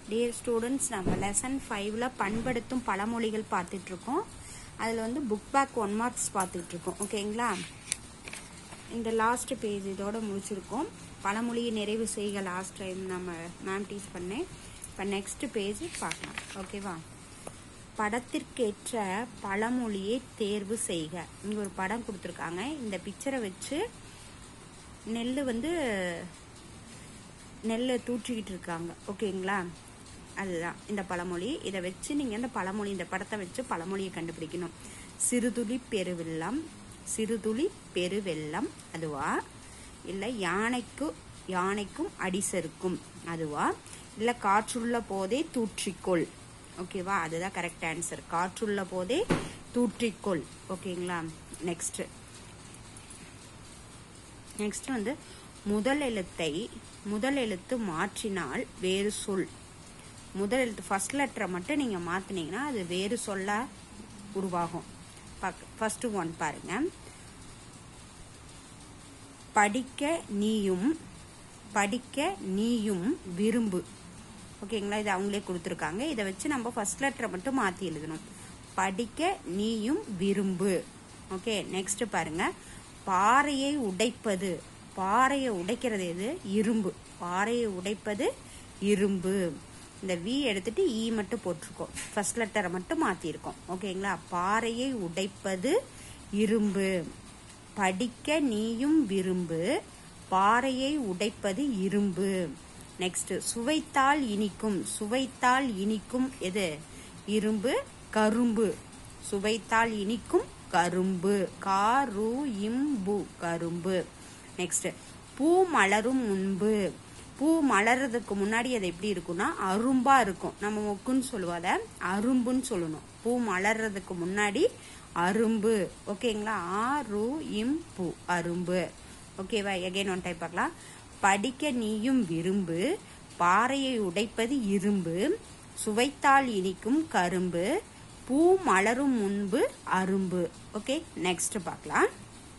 dear students நம்ம lesson ஃபைவ்ல பண்படுத்தும் பழமொழிகள் பார்த்துட்டு இருக்கோம் அதில் வந்து புக் பேக் ஒன் மார்க்ஸ் பார்த்துட்டு இருக்கோம் ஓகேங்களா இந்த லாஸ்ட் பேஜ் இதோட முடிச்சிருக்கோம் பழமொழியை நிறைவு செய்க லாஸ்ட் டைம் நம்ம மேம் டீச் பண்ணேன் இப்போ நெக்ஸ்ட் பேஜ் பார்க்கலாம் ஓகேவா படத்திற்கேற்ற பழமொழியை தேர்வு செய்க இங்கே ஒரு படம் கொடுத்துருக்காங்க இந்த பிக்சரை வச்சு நெல் வந்து நெல்லை தூற்றிக்கிட்டு இருக்காங்க ஓகேங்களா அதுதான் இந்த பழமொழி இதை வச்சு நீங்கள் இந்த பழமொழி இந்த படத்தை வச்சு பழமொழியை கண்டுபிடிக்கணும் சிறுதுளி பெருவெள்ளம் சிறுதுளி பெருவெள்ளம் அதுவா இல்லை யானைக்கு யானைக்கும் அடிசருக்கும் அதுவா இல்லை காற்றுள்ள போதே தூற்றிக்கொள் ஓகேவா அதுதான் கரெக்ட் ஆன்சர் காற்றுள்ள போதே தூற்றிக்கொள் ஓகேங்களா நெக்ஸ்ட் நெக்ஸ்ட் வந்து முதல் எழுத்தை முதல் எழுத்து மாற்றினால் வேறு சொல் முதல் எழுத்து ஃபர்ஸ்ட் லெட்டரை மட்டும் நீங்கள் மாற்றினீங்கன்னா அது வேறு சொல்ல உருவாகும் ஃபர்ஸ்ட் ஒன் பாருங்க படிக்க நீயும் படிக்க நீயும் விரும்பு ஓகேங்களா இது அவங்களே கொடுத்துருக்காங்க இதை வச்சு நம்ம ஃபர்ஸ்ட் லெட்டரை மட்டும் மாற்றி எழுதணும் படிக்க நீயும் விரும்பு ஓகே நெக்ஸ்ட் பாருங்க பாறையை உடைப்பது பாறையை உடைக்கிறது எது இரும்பு பாறையை உடைப்பது இரும்பு இந்த வி எடுத்துட்டு ஈ மட்டும் போட்டிருக்கோம் ஃபர்ஸ்ட் லெட்டரை மட்டும் மாற்றிருக்கோம் ஓகேங்களா பாறையை உடைப்பது இரும்பு படிக்க நீயும் விரும்பு பாறையை உடைப்பது இரும்பு நெக்ஸ்ட் சுவைத்தால் இனிக்கும் சுவைத்தால் இனிக்கும் எது இரும்பு கரும்பு சுவைத்தால் இனிக்கும் கரும்பு காரு இம்பு கரும்பு நெக்ஸ்ட் பூ மலரும் முன்பு பூ மலர்றதுக்கு முன்னாடி அது எப்படி இருக்கும்னா அரும்பா இருக்கும் நம்ம மொக்குன்னு சொல்லுவோம் அதை அரும்புன்னு சொல்லணும் பூ மலர்றதுக்கு முன்னாடி அரும்பு ஓகேங்களா ஆரு இம் பூ அரும்பு ஓகேவா எகைன் ஒன் டைப் பார்க்கலாம் படிக்க நீயும் விரும்பு பாறையை உடைப்பது இரும்பு சுவைத்தால் இனிக்கும் கரும்பு பூ மலரும் முன்பு அரும்பு ஓகே நெக்ஸ்ட் பார்க்கலாம்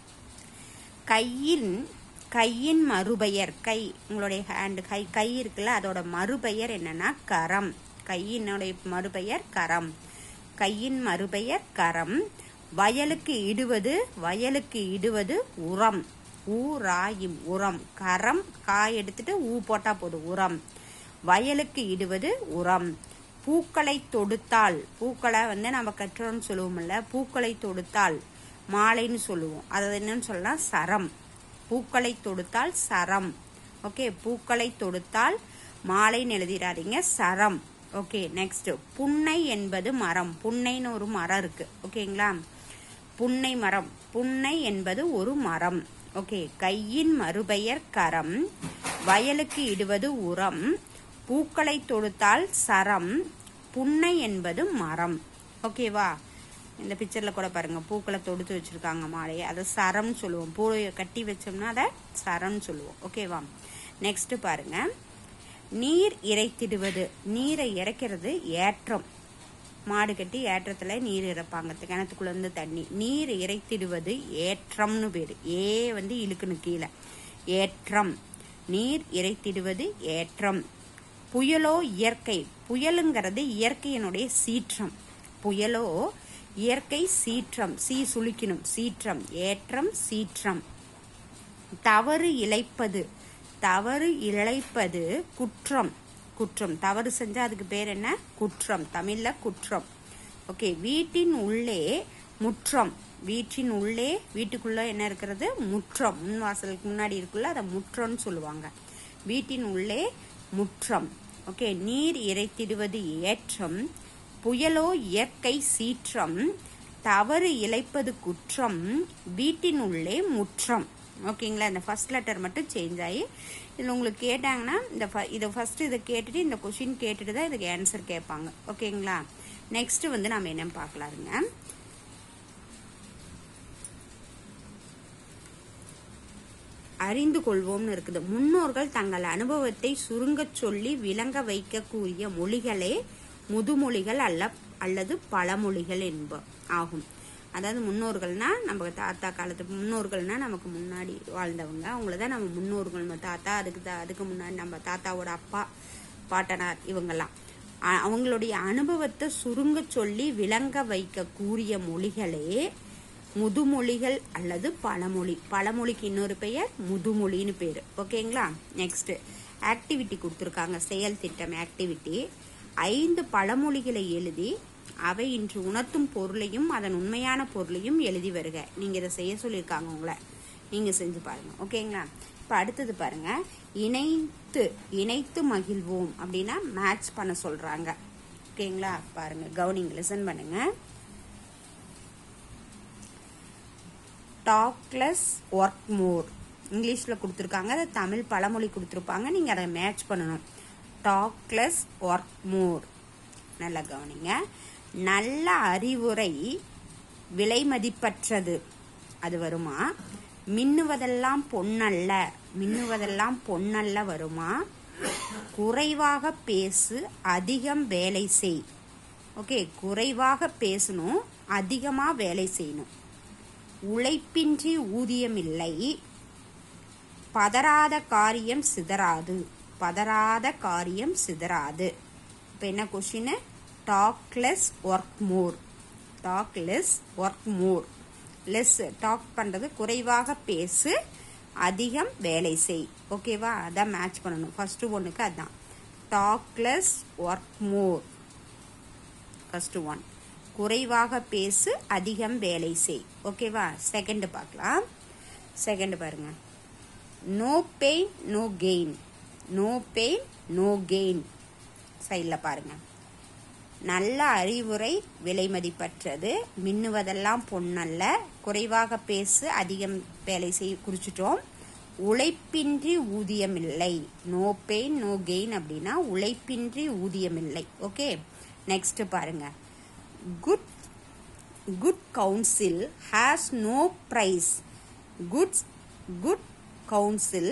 கையின் கையின் மறுபெயர் கை உங்களுடைய ஹேண்டு கை கை இருக்குல்ல அதோட மறுபெயர் என்னன்னா கரம் கையினுடைய மறுபெயர் கரம் கையின் மறுபெயர் கரம் வயலுக்கு இடுவது வயலுக்கு இடுவது உரம் ஊராயும் உரம் கரம் காய் எடுத்துட்டு ஊ போட்டா போதும் உரம் வயலுக்கு இடுவது உரம் பூக்களை தொடுத்தால் பூக்களை வந்து நம்ம கற்றோம்னு சொல்லுவோம்ல பூக்களை தொடுத்தால் மாலைன்னு சொல்லுவோம் அது என்னன்னு சொல்லலாம் சரம் பூக்களை தொடுத்தால் சரம் ஓகே பூக்களை தொடுத்தால் மாலைன்னு எழுதிடாதீங்க சரம் ஓகே நெக்ஸ்ட் புன்னை என்பது மரம் புன்னைன்னு ஒரு மரம் இருக்கு ஓகேங்களா புன்னை மரம் புன்னை என்பது ஒரு மரம் ஓகே கையின் மறுபெயர் கரம் வயலுக்கு இடுவது உரம் பூக்களை தொடுத்தால் சரம் புன்னை என்பது மரம் ஓகேவா இந்த பிக்சர்ல கூட பாருங்க பூக்களை தொடுத்து வச்சிருக்காங்க மாலையை அதை சரம்னு சொல்லுவோம் பூ கட்டி வச்சோம்னா அதை சரம்னு சொல்லுவோம் ஓகேவா நெக்ஸ்ட் பாருங்க நீர் இறைத்திடுவது நீரை இறைக்கிறது ஏற்றம் மாடு கட்டி ஏற்றத்துல நீர் இறைப்பாங்க கிணத்துக்குள்ள இருந்து தண்ணி நீர் இறைத்திடுவது ஏற்றம்னு பேரு ஏ வந்து இழுக்குன்னு கீழே ஏற்றம் நீர் இறைத்திடுவது ஏற்றம் புயலோ இயற்கை புயலுங்கிறது இயற்கையினுடைய சீற்றம் புயலோ இயற்கை சீற்றம் சீ சுழிக்கணும் சீற்றம் ஏற்றம் சீற்றம் தவறு இழைப்பது தவறு இழைப்பது குற்றம் குற்றம் தவறு செஞ்சா அதுக்கு பேர் என்ன குற்றம் தமிழ்ல குற்றம் ஓகே வீட்டின் உள்ளே முற்றம் வீட்டின் உள்ளே வீட்டுக்குள்ள என்ன இருக்கிறது முற்றம் முன் வாசலுக்கு முன்னாடி இருக்குல்ல அதை முற்றம்னு சொல்லுவாங்க வீட்டின் உள்ளே முற்றம் ஓகே நீர் இறைத்திடுவது ஏற்றம் புயலோ இயற்கை சீற்றம் தவறு இழைப்பது குற்றம் வீட்டின் உள்ளே முற்றம் ஓகேங்களா இந்த ஃபர்ஸ்ட் லெட்டர் மட்டும் சேஞ்ச் ஆகி இதில் உங்களுக்கு கேட்டாங்கன்னா இந்த இதை ஃபர்ஸ்ட் இதை கேட்டுட்டு இந்த கொஷின் கேட்டுட்டு தான் இதுக்கு ஆன்சர் கேட்பாங்க ஓகேங்களா நெக்ஸ்ட் வந்து நம்ம என்னன்னு பார்க்கலாருங்க அறிந்து கொள்வோம்னு இருக்குது முன்னோர்கள் தங்கள் அனுபவத்தை சுருங்கச் சொல்லி விளங்க வைக்கக்கூடிய மொழிகளே முதுமொழிகள் அல்ல அல்லது பழமொழிகள் என்ப ஆகும் அதாவது முன்னோர்கள்னா நம்ம தாத்தா காலத்து முன்னோர்கள்னா நமக்கு முன்னாடி வாழ்ந்தவங்க அவங்கள தான் நம்ம முன்னோர்கள் நம்ம தாத்தா அதுக்கு தான் அதுக்கு முன்னாடி நம்ம தாத்தாவோட அப்பா பாட்டனார் இவங்கெல்லாம் அ- அவங்களுடைய அனுபவத்தை சுருங்க சொல்லி விளங்க வைக்க கூறிய மொழிகளே முதுமொழிகள் அல்லது பழமொழி பழமொழிக்கு இன்னொரு பெயர் முதுமொழின்னு பேர் ஓகேங்களா நெக்ஸ்ட் ஆக்டிவிட்டி கொடுத்துருக்காங்க செயல் திட்டம் ஆக்டிவிட்டி ஐந்து பழமொழிகளை எழுதி அவை இன்று உணர்த்தும் பொருளையும் அதன் உண்மையான பொருளையும் எழுதி வருக நீங்க இதை செய்ய சொல்லியிருக்காங்க உங்களை நீங்க செஞ்சு பாருங்க ஓகேங்களா இப்போ அடுத்தது பாருங்க இணைத்து இணைத்து மகிழ்வோம் அப்படின்னா மேட்ச் பண்ண சொல்றாங்க ஓகேங்களா பாருங்க கவனிங்க லிசன் பண்ணுங்க டாக்லெஸ் ஒர்க் மோர் இங்கிலீஷில் கொடுத்துருக்காங்க அதை தமிழ் பழமொழி கொடுத்துருப்பாங்க நீங்கள் அதை மேட்ச் பண்ணணும் டாக்லெஸ் ஒர்க் மோர் நல்லா கவனிங்க நல்ல அறிவுரை விலை மதிப்பற்றது அது வருமா மின்னுவதெல்லாம் பொன்னல்ல மின்னுவதெல்லாம் பொன்னல்ல வருமா குறைவாக பேசு அதிகம் வேலை செய் ஓகே குறைவாக பேசணும் அதிகமாக வேலை செய்யணும் உழைப்பின்றி ஊதியமில்லை பதறாத காரியம் சிதறாது பதறாத காரியம் சிதறாது இப்போ என்ன question talk less work more talk less work more less talk பண்ணுறது குறைவாக பேசு அதிகம் வேலை செய் ஓகேவா அதான் மேட்ச் பண்ணணும் ஃபர்ஸ்ட் ஒன்றுக்கு அதான் talk less work more first one குறைவாக பேசு அதிகம் வேலை செய் ஓகேவா செகண்ட் பார்க்கலாம் செகண்ட் பாருங்க no pain no gain no pain no gain சைடில் பாருங்க நல்ல அறிவுரை விலை மதிப்பற்றது மின்னுவதெல்லாம் பொன்னல்ல குறைவாக பேசு அதிகம் வேலை செய் குறிச்சிட்டோம் உழைப்பின்றி ஊதியமில்லை நோ பெயின் நோ கெயின் அப்படின்னா உழைப்பின்றி ஊதியமில்லை ஓகே நெக்ஸ்ட் பாருங்க good good counsel has no price good good counsel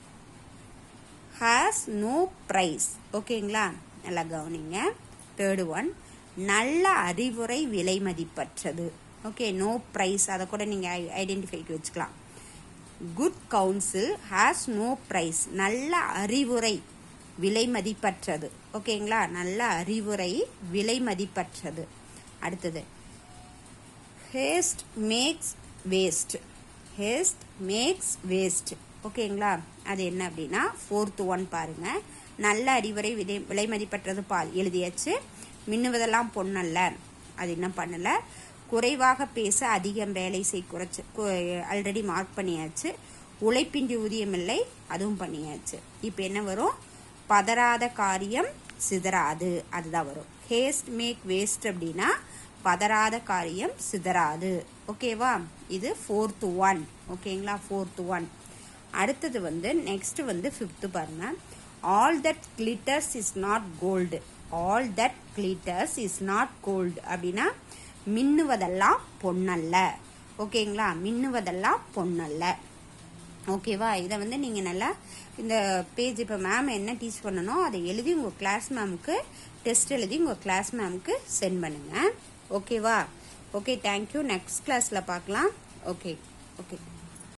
has no price ஓகேங்களா நல்லா கவனிங்க தேர்டு ஒன் நல்ல அறிவுரை விலை மதிப்பற்றது ஓகே நோ ப்ரைஸ் அதை கூட நீங்கள் ஐடென்டிஃபைக்கு வச்சுக்கலாம் good counsel has no price நல்ல அறிவுரை விலை மதிப்பற்றது ஓகேங்களா நல்ல அறிவுரை விலை மதிப்பற்றது அடுத்தது haste makes waste haste makes waste ஓகேங்களா அது என்ன அப்படின்னா ஃபோர்த் ஒன் பாருங்க நல்ல அறிவுரை விலை விலை மதிப்பற்றது பால் எழுதியாச்சு மின்னுவதெல்லாம் பொண்ணல்ல அது என்ன பண்ணல குறைவாக பேச அதிகம் வேலை செய் குறைச்சு ஆல்ரெடி மார்க் பண்ணியாச்சு உழைப்பின்றி ஊதியமில்லை அதுவும் பண்ணியாச்சு இப்போ என்ன வரும் பதறாத காரியம் சிதறாது அதுதான் வரும் ஹேஸ்ட் மேக் வேஸ்ட் அப்படின்னா பதறாத காரியம் சிதறாது ஓகேவா இது ஃபோர்த்து ஒன் ஓகேங்களா ஃபோர்த்து ஒன் அடுத்தது வந்து நெக்ஸ்ட் வந்து ஃபிஃப்த்து பாருங்க all that glitters is not gold all that glitters is not gold அப்படின்னா மின்னுவதெல்லாம் பொன்னல்ல ஓகேங்களா மின்னுவதெல்லாம் பொன்னல்ல ஓகேவா இதை வந்து நீங்கள் நல்லா இந்த பேஜ் இப்போ மேம் என்ன டீச் பண்ணணும் அதை எழுதி உங்கள் கிளாஸ் மேமுக்கு டெஸ்ட் எழுதி உங்கள் கிளாஸ் மேமுக்கு சென்ட் பண்ணுங்கள் ஓகேவா ஓகே தேங்க்யூ நெக்ஸ்ட் கிளாஸில் பார்க்கலாம் ஓகே ஓகே